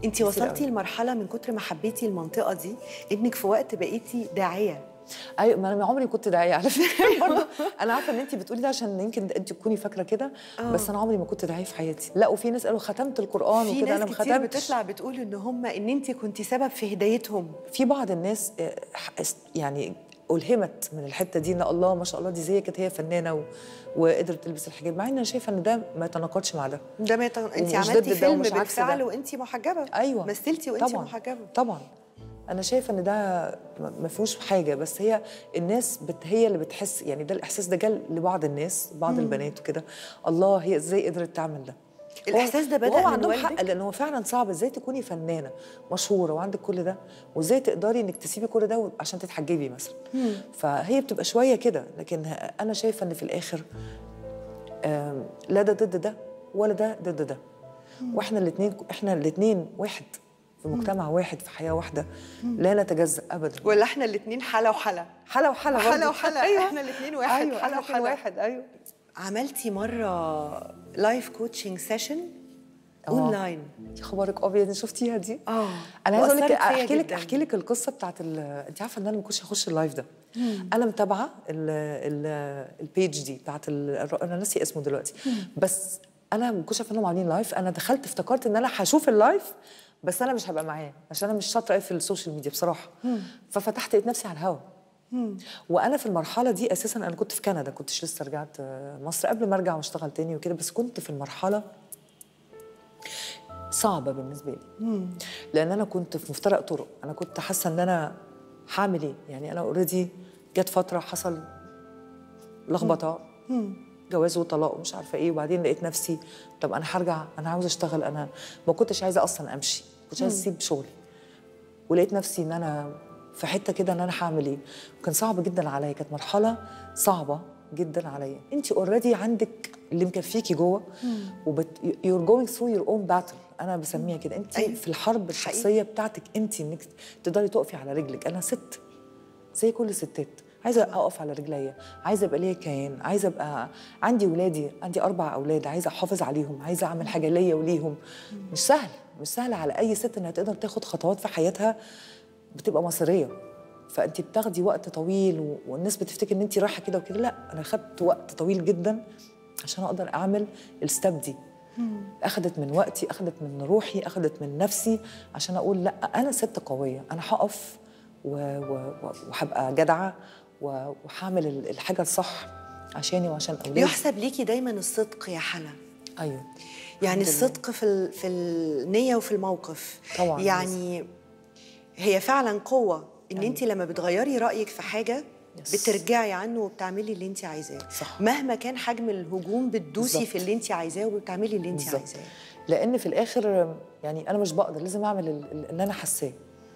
انت كتير وصلتي قوي. لمرحله من كتر ما حبيتي المنطقه دي انك في وقت بقيتي داعيه ايوه ما انا عمري ما كنت داعيه على فكره برضه انا عارفه ان انت بتقولي ده عشان يمكن انت تكوني فاكره كده بس انا عمري ما كنت داعيه في حياتي لا وفي ناس قالوا ختمت القران في وكده ناس انا ما كتير ختمتش بتطلع بتقول ان هم ان انت كنتي سبب في هدايتهم في بعض الناس آه، است- يعني الهمت من الحته دي ان الله ما شاء الله دي زي كانت هي فنانه و... وقدرت تلبس الحجاب مع ان انا شايفه ان ده ما يتناقضش مع ده ده ما يت... انت ومش عملتي ضد ده فيلم ومش عكس بالفعل ده. وانت محجبه ايوه مثلتي وانت طبعا محجبه طبعا انا شايفه ان ده ما ما فيهوش حاجه بس هي الناس بت هي اللي بتحس يعني ده الاحساس ده جال لبعض الناس بعض البنات وكده الله هي ازاي قدرت تعمل ده الإحساس ده بدأ وهو من عندهم والدك؟ حق لان هو فعلا صعب ازاي تكوني فنانه مشهوره وعندك كل ده وازاي تقدري انك تسيبي كل ده عشان تتحجبي مثلا فهي بتبقى شويه كده لكن انا شايفه ان في الاخر آم، لا ده ضد ده ولا ده ضد ده واحنا الاثنين احنا الاثنين واحد في مجتمع واحد في حياه واحده لا نتجزأ ابدا ولا احنا الاثنين حلا وحلا حلا وحلا حلا برضه. وحلا ايوه احنا الاثنين واحد ايوه حلا احنا وحلا الاتنين واحد ايوه عملتي مره لايف كوتشنج سيشن آه. اونلاين يا خبرك ابيض شفتيها دي اه انا عايزه اقول لك وأثرت فيا احكي لك جداً. احكي لك القصه بتاعت ال- انت عارفه ان انا ما كنتش هخش اللايف ده انا متابعه ال- ال- البيج دي بتاعت ال- انا ناسي اسمه دلوقتي بس انا ما كنتش عارفه انهم عاملين لايف انا دخلت افتكرت ان انا هشوف اللايف بس انا مش هبقى معاه عشان انا مش شاطره قوي في السوشيال ميديا بصراحه ففتحت لقيت نفسي على الهوا وانا في المرحله دي اساسا انا كنت في كندا كنتش لسه رجعت آه، مصر قبل ما ارجع واشتغل تاني وكده بس كنت في المرحله صعبه بالنسبه لي لان انا كنت في مفترق طرق انا كنت حاسه ان انا هعمل ايه يعني انا اوريدي جت فتره حصل لخبطه جواز وطلاق ومش عارفه ايه وبعدين لقيت نفسي طب انا هرجع انا عاوزه اشتغل انا ما كنتش عايزه اصلا امشي ما كنتش عايزه اسيب شغلي ولقيت نفسي ان انا في حته كده ان انا هعمل ايه وكان صعب جدا عليا كانت مرحله صعبه جدا عليا انت اوريدي عندك اللي مكفيكي جوه وبت you're going through your own battle انا بسميها كده انت أيوة. في الحرب الشخصيه بتاعتك انت انك تقدري تقفي على رجلك انا ست زي كل الستات عايزه اقف على رجليا عايزه ابقى ليا كيان عايزه ابقى عندي ولادي عندي اربع اولاد عايزه احافظ عليهم عايزه اعمل حاجه ليا وليهم مش سهل مش سهل على اي ست انها تقدر تاخد خطوات في حياتها بتبقى مصيريه فانت بتاخدي وقت طويل و- والناس بتفتكر ان انت رايحه كده وكده لا انا خدت وقت طويل جدا عشان اقدر اعمل الستاب دي اخذت من وقتي اخذت من روحي اخذت من نفسي عشان اقول لا انا ست قويه انا هقف و- و- و- وهبقى جدعه و- وهعمل ال- الحاجه الصح عشاني وعشان اولادي يحسب ليكي دايما الصدق يا حلا ايوه يعني الحمد لله. الصدق في ال- في النيه وفي الموقف طبعاً. يعني هي فعلا قوه ان أيوة. انت لما بتغيري رايك في حاجه يس. بترجعي عنه وبتعملي اللي انت عايزاه صح. مهما كان حجم الهجوم بتدوسي بالظبط. في اللي انت عايزاه وبتعملي اللي انت بالظبط. عايزاه لان في الاخر يعني انا مش بقدر لازم اعمل ال- ال- اللي انا حاساه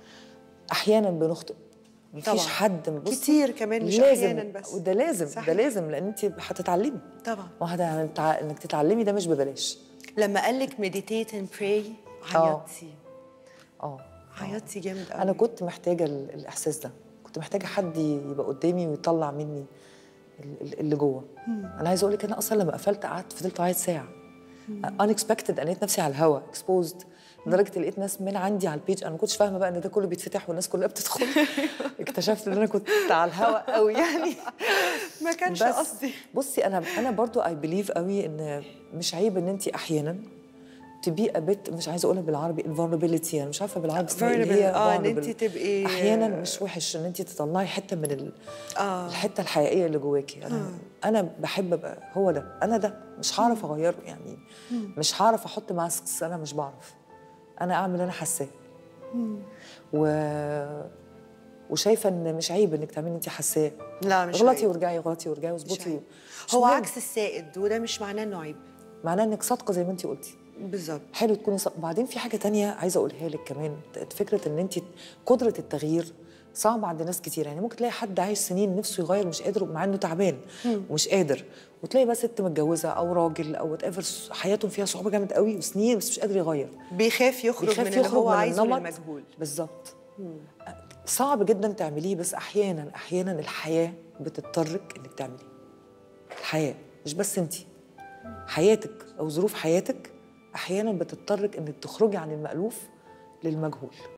احيانا بنخطئ مفيش طبعاً. حد بصي، كتير كمان مش لازم أحياناً بس. وده لازم صحيح. ده لازم لان انت هتتعلمي طبعا واحده هتع- انك تتعلمي ده مش ببلاش لما قال لك مديتيت اند براي آه. عيطتي اه عيطتي جامد قوي انا كنت محتاجه ال- الاحساس ده كنت محتاجه حد يبقى قدامي ويطلع مني ال- ال- اللي جوه انا عايزه اقول لك انا اصلا لما قفلت قعدت فضلت اعيط ساعه unexpected انا لقيت نفسي على الهوا exposed لدرجه لقيت ناس من عندي على البيج انا ما كنتش فاهمه بقى ان ده كله بيتفتح والناس كلها بتدخل اكتشفت ان انا كنت على الهوا قوي يعني ما كانش بس قصدي بصي انا انا برضو اي بليف قوي ان مش عيب ان انت احيانا تبي ابيت مش عايزه اقولها بالعربي الفولنربيلتي انا مش عارفه بالعربي اسمها إيه، اللي هي Vulnerable. آه، إن vulnerable. أنتِ تبقي- احيانا مش وحش ان انت تطلعي حته من ال... آه. الحته الحقيقيه اللي جواكي انا انا بحب ابقى هو ده انا ده مش هعرف اغيره يعني مش هعرف احط ماسكس انا مش بعرف انا اعمل اللي انا حاساه و وشايفه ان مش عيب انك تعملي انت حاساه لا مش غلطي عيب. وارجعي غلطي وارجعي مش واظبطي عيب. مش هو مهم. عكس السائد وده مش معناه انه عيب معناه انك صادقه زي ما انت قلتي بالظبط حلو تكوني صادقه وبعدين في حاجه تانية عايزه اقولها لك كمان فكره ان انت قدره التغيير صعبة عند ناس كتير يعني ممكن تلاقي حد عايش سنين نفسه يغير مش قادر مع انه تعبان ومش قادر وتلاقي بقى ست متجوزه او راجل او وات ايفر حياتهم فيها صعوبه جامد قوي وسنين بس مش قادر يغير بيخاف يخرج بيخاف من اللي يخرج هو من عايزه النمط. للمجهول بالظبط صعب جدا تعمليه بس احيانا احيانا الحياه بتضطرك انك تعمليه الحياه مش بس انت حياتك او ظروف حياتك احيانا بتضطرك انك تخرجي عن المالوف للمجهول